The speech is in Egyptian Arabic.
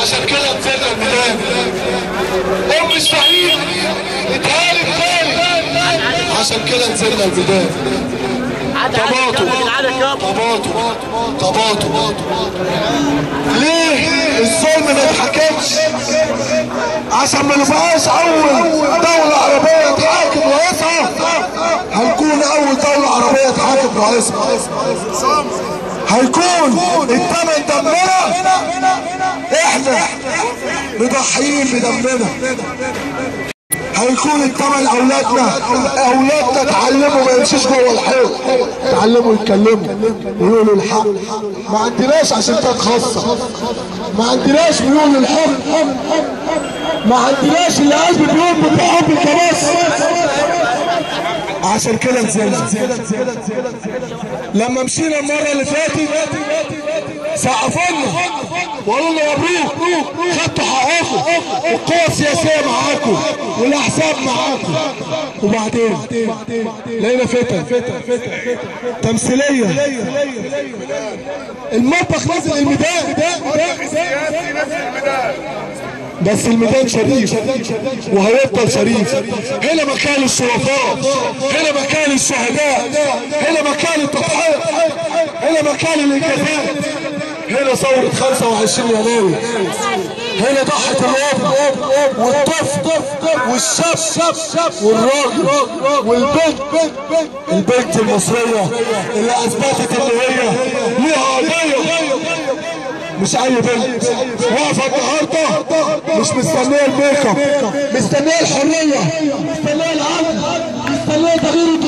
عشان كده نزلنا الميدان ام اسماعيل اتهالت تاني عشان كده نزلنا الميدان طباطو طباطو طباطو ليه الظلم ما يتحكمش عشان ما نبقاش اول دولة عربية تحاكم رئيسها هنكون اول دولة عربية تحاكم رئيسها هيكون الثمن دمنا احنا مضحيين بدمنا هيكون الثمن اولادنا اولادنا اتعلموا ما يمشيش جوه الحيط اتعلموا يتكلموا ويقولوا الحق ما عندناش عشان خاصه ما عندناش ميول للحب ما عندناش اللي قلبي بيقول بحب الكباس عشان كده نزلنا لما مشينا المره اللي فاتت سقفوا وقالوا لنا مبروك خدتوا حقكم والقوى السياسيه معاكم والاحزاب معاكم وبعدين لقينا فتن تمثيليه المطبخ نزل الميدان بس الميدان شريف وهيفضل شريف هنا مكان الشرفاء هنا مكان الشهداء هنا مكان التضحية هنا مكان الانجازات هنا ثورة 25 يناير هنا ضحت الاب والطفل والشاب والراجل والبنت البنت المصرية اللي اثبتت ان هي ليها قضية مش اي بنت واقفه النهارده مش مستنيه الميك اب مستنيه الحريه مستنيه العدل مستنيه تغيير